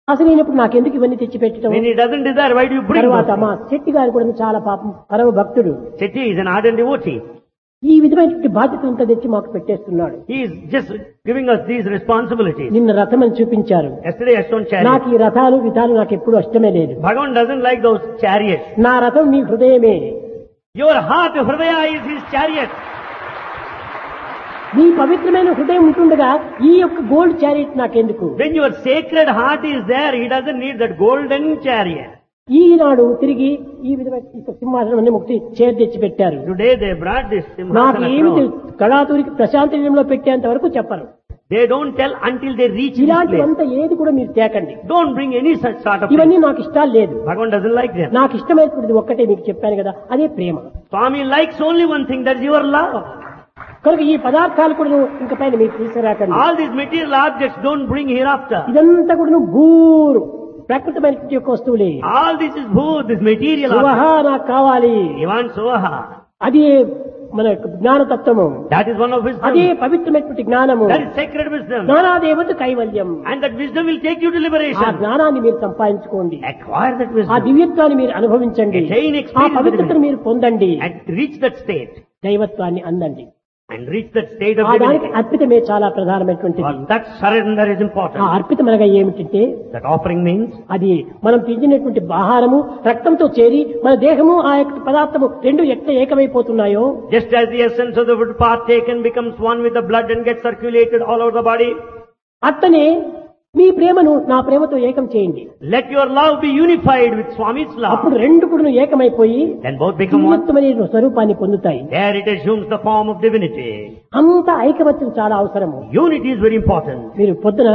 అసలైనప్పుడు నాకెందుకు ఇవన్నీ తెచ్చిపెట్టడం When he doesn't desire, why do you bring తర్వాత those మా things? శెట్టి గారు కూడా చాలా పాపం పరమ భక్తుడు Seti is an ardent devotee. ఈ విధమైనటువంటి బాధ్యత అంతా తెచ్చి మాకు పెట్టేస్తున్నాడు He is just giving us these responsibilities. నిన్న రథం అని చూపించారు Yesterday I shown నాకు chariot. ఈ రథాలు విధాలు నాకు ఎప్పుడు ఇష్టమే లేదు Bhagavan doesn't like those chariots. నా రథం నీ హృదయమే Your heart, Hridaya, is his chariot. నీ పవిత్రమైన హృదయం ఉంటుండగా ఈ యొక్క గోల్డ్ చారిట్ నాకెందుకు When your sacred heart is there, he doesn't need that golden chariot. ఈనాడు తిరిగి ఈ విధమైన ఈ సింహాసనం అన్ని ముక్తి చేరు తెచ్చి పెట్టారు Today they brought this నాకు Simhasana ఏమి throne. తెలుసు కళాతూరికి ప్రశాంతంలో పెట్టేంత వరకు చెప్పరు They don't tell until they reach this place. ఇలాంటివంతా ఏది కూడా మీరు తేకండి Don't bring any such sort of thing. ఇవన్నీ నాకు ఇష్టాలు లేదు Bhagavan doesn't like them. నాకు ఇష్టమైనటువంటిది ఒక్కటే మీకు చెప్పాను కదా అదే ప్రేమ Swami likes only one thing, that's your love. కనుక ఈ పదార్థాలు కూడా నువ్వు ఇంక పైన మీరు తీసుకురాకండి All these material objects don't bring hereafter. ఇదంతా కూడా నువ్వు గూరు ప్రకృతమైనటువంటి యొక్క వస్తువులే All this is bhoot, this material object. సువహ నాకు కావాలి He wants soha. అది మన యొక్క జ్ఞానతత్వము That is one of అదే wisdom. పవిత్రమైనటువంటి జ్ఞానము That is sacred wisdom. జ్ఞానాదేవత కైవల్యం And that wisdom will take you to ఆ liberation. జ్ఞానాన్ని మీరు సంపాదించుకోండి Acquire that ఆ wisdom. దివ్యత్వాన్ని మీరు అనుభవించండి Attain ఆ experience పవిత్రతను మీరు పొందండి And reach that state. దైవత్వాన్ని అందండి And reach that state of ఆ దానికి divinity. అర్పితమే చాలా ప్రధానమైనటువంటిది For that surrender is ఆ important. అర్పితం అనగా ఏమిటంటే That offering means అది మనం తిండినటువంటి ఆహారము రక్తంతో చేరి మన దేహము ఆ యొక్క పదార్థము రెండు ఎట్లా ఏకమైపోతున్నాయో just as the essence of the food partaken becomes one with the blood and gets circulated all over the body, అట్టనే మీ ప్రేమను నా ప్రేమతో ఏకం చేయండి let your love be unified with Swami's అప్పుడు love. రెండు కూడా ఏకమైపోయి Then both become one. దివ్యత్వమైన స్వరూపాన్ని పొందుతాయి There it assumes the form of divinity. అంత ఐకమత్యం చాలా అవసరము Unity is very important. మీరు పొద్దున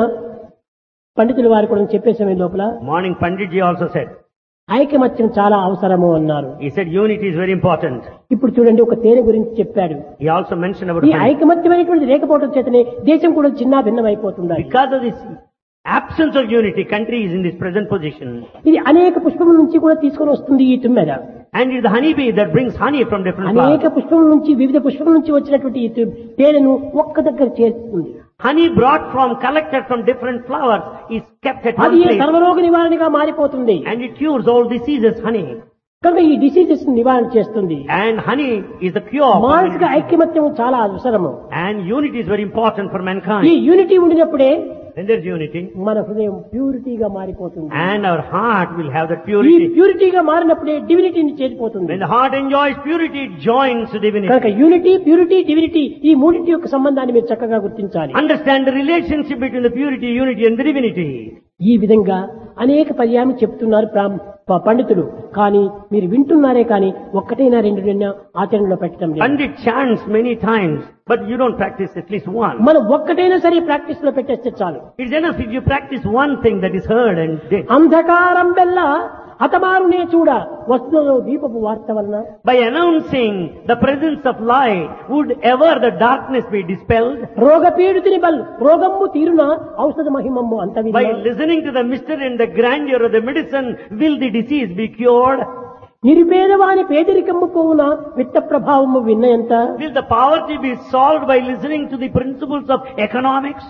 పండితుల వారు కూడా చెప్పే సమయం లోపల Morning Panditji also said. ఐకమత్యం చాలా అవసరము అన్నారు He said unity is very important. ఇప్పుడు చూడండి ఒక తేనె గురించి చెప్పాడు He also mentioned about ఈ honey. ఐకమత్యమైనటువంటి లేకపోవడం చేతనే దేశం కూడా చిన్న భిన్నమైపోతుంది Because of this absence of unity, country is in this present position. ఇది అనేక పుష్పముల నుంచి కూడా తీసుకొని వస్తుంది ఈ తుమ్మెద And it is the honeybee that brings honey from different అనేక flowers. పుష్పముల నుంచి వివిధ పుష్పముల నుంచి వచ్చినటువంటి ఈ తు- తేనెను ఒక్క దగ్గర చేరుతుంది Honey brought from, collected from different flowers is kept at one అది place. సర్వరోగ నివారణగా మారిపోతుంది And it cures all diseases, honey. కనుక ఈ డిసీజెస్ నివారణ చేస్తుంది And honey is the cure. for many మానసిక diseases. ఐక్యమత్యం చాలా అవసరము And unity is very important for ఈ mankind. యూనిటీ ఉండినప్పుడే When there is unity, మన హృదయం ప్యూరిటీగా మారిపోతుంది and our heart will have that ఈ purity. ప్యూరిటీగా మారినప్పుడే డివినిటీని చేరిపోతుంది When the heart enjoys purity, it joins divinity. కనుక యూనిటీ ప్యూరిటీ డివినిటీ ఈ మూడింటి యొక్క సంబంధాన్ని మీరు చక్కగా గుర్తించాలి Understand the relationship between the purity, unity and the divinity. ఈ విధంగా అనేక పర్యాయం చెప్తున్నారు ప్రాం- ప- పండితులు కానీ మీరు వింటున్నారే కానీ ఒక్కటైనా రెండు రెండు ఆచరణలో పెట్టడం లేదు Pandit chants many times, but you don't practice at least one. మనం ఒక్కటైనా సరే ప్రాక్టీస్ లో పెట్టేస్తే చాలు It's enough if you practice one thing that is heard and did. అంధకారం బెల్ల హతమారునే చూడ వస్తువులో దీపపు వార్త వలన By announcing the presence of light, would ever the darkness be dispelled? రోగ పీడితుని బల్ రోగమ్ము తీరున ఔషధ మహిమమ్ము అంత By listening to the mystery and the grandeur of the medicine, will the disease be cured? నిరుపేదవాని పేదరికమ్ము పోవున విత్త ప్రభావము విన్నయంత Will the poverty be solved by listening to the principles of economics?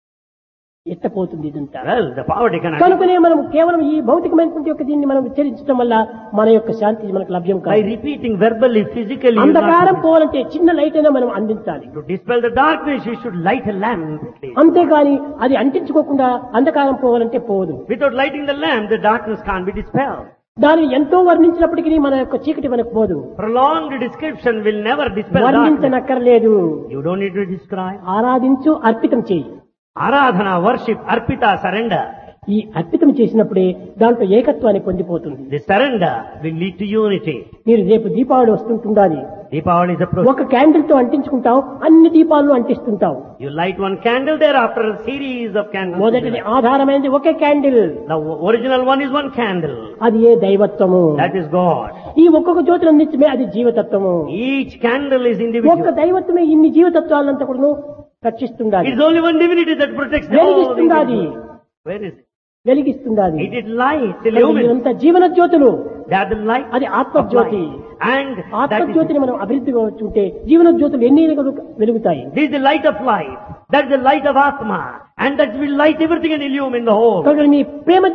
ఎత్తపోతుంది ఇదంతా Well, the poverty cannot. కనుకనే మనం కేవలం ఈ భౌతికమైనటువంటి యొక్క దీన్ని మనం ఉచ్చరించడం వల్ల మన యొక్క శాంతి మనకు లభ్యం By కాదు repeating verbally, physically, you అంధకారం not- పోవాలంటే చిన్న లైట్ అయినా మనం అందించాలి to dispel the darkness, you should light a lamp. please. అంతేగాని అది అంటించుకోకుండా అంధకారం పోవాలంటే పోదు Without lighting the lamp, the darkness can't be dispelled. దాన్ని ఎంతో వర్ణించినప్పటికీ మన యొక్క చీకటి మనకు పోదు Prolonged description will never dispel darkness. వర్ణించనక్కర్లేదు You don't need to describe. ఆరాధించు అర్పితం చేయి Aradhana, worship, arpita, surrender. ఈ అర్పితం చేసినప్పుడే దాంట్లో ఏకత్వాన్ని పొందిపోతుంది The surrender will lead to unity. మీరు రేపు దీపావళి వస్తుంటుండాలి Deepavali is approaching. ఒక క్యాండిల్ తో అంటించుకుంటాం అన్ని దీపాలను అంటిస్తుంటాం You light one candle thereafter a series of candles. మొదటిది ఆధారమైనది ఒకే candle The original one is one candle. అది ఏ దైవత్వము That is God. ఈ ఒక్కొక్క జ్యోతిని అందించమే అది జీవతత్వము Each candle is ఒక్క individual. దైవత్వమే ఇన్ని జీవతత్వాలంతా కూడా రక్షిస్తుండాలి It is only one divinity that protects all the వెలిగిస్తుండాది individuals. Where is it? వెలిగిస్తుండాది It is light, illumines. ఇదంతా జీవన జ్యోతులు They are the light అది of ఆత్మజ్యోతి light. And that is, ఆత్మజ్యోతిని మనం అభివృద్ధిగా ఉంటే జీవన జ్యోతులు ఎన్ని వెలుగుతాయి this is the light of life. That is the light of Atma. And that will light everything and illumine the whole. కనుక మీ ప్రేమ